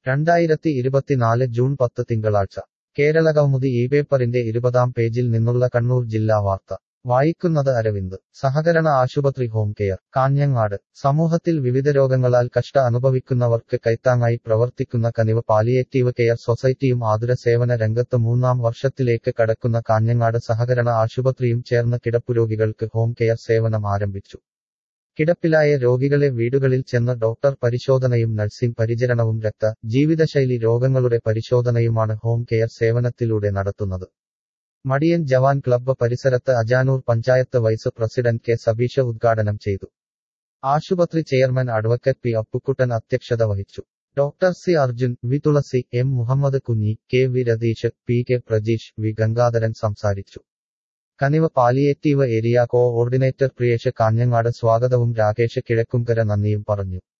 രണ്ടായിരത്തി ഇരുപത്തിനാല് ജൂൺ പത്ത് തിങ്കളാഴ്ച കേരളകൗമുദി ഈ പേപ്പറിന്റെ ഇരുപതാം പേജിൽ നിന്നുള്ള കണ്ണൂർ ജില്ലാ വാർത്ത വായിക്കുന്നത് അരവിന്ദ് സഹകരണ ആശുപത്രി ഹോം കെയർ കാഞ്ഞങ്ങാട് സമൂഹത്തിൽ വിവിധ രോഗങ്ങളാൽ കഷ്ട അനുഭവിക്കുന്നവർക്ക് കൈത്താങ്ങായി പ്രവർത്തിക്കുന്ന കനിവ് പാലിയേറ്റീവ് കെയർ സൊസൈറ്റിയും ആതുര സേവന രംഗത്ത് മൂന്നാം വർഷത്തിലേക്ക് കടക്കുന്ന കാഞ്ഞങ്ങാട് സഹകരണ ആശുപത്രിയും ചേർന്ന് കിടപ്പുരോഗികൾക്ക് ഹോം കെയർ സേവനം ആരംഭിച്ചു കിടപ്പിലായ രോഗികളെ വീടുകളിൽ ചെന്ന് ഡോക്ടർ പരിശോധനയും നഴ്സിംഗ് പരിചരണവും രക്ത ജീവിതശൈലി രോഗങ്ങളുടെ പരിശോധനയുമാണ് ഹോം കെയർ സേവനത്തിലൂടെ നടത്തുന്നത് മടിയൻ ജവാൻ ക്ലബ്ബ് പരിസരത്ത് Ajanur panchayat vice president K Sabeesha ഉദ്ഘാടനം ചെയ്തു ആശുപത്രി ചെയർമാൻ അഡ്വക്കേറ്റ് പി അപ്പുക്കുട്ടൻ അധ്യക്ഷത വഹിച്ചു doctor C Arjun V Thulasi M Muhammad Kunhi K V Ratheesh P K Prajeesh V Gangadharan സംസാരിച്ചു Kaniv palliative area coordinator Priyesh Kanhangad സ്വാഗതവും രാകേഷ് കിഴക്കുംകര നന്ദിയും പറഞ്ഞു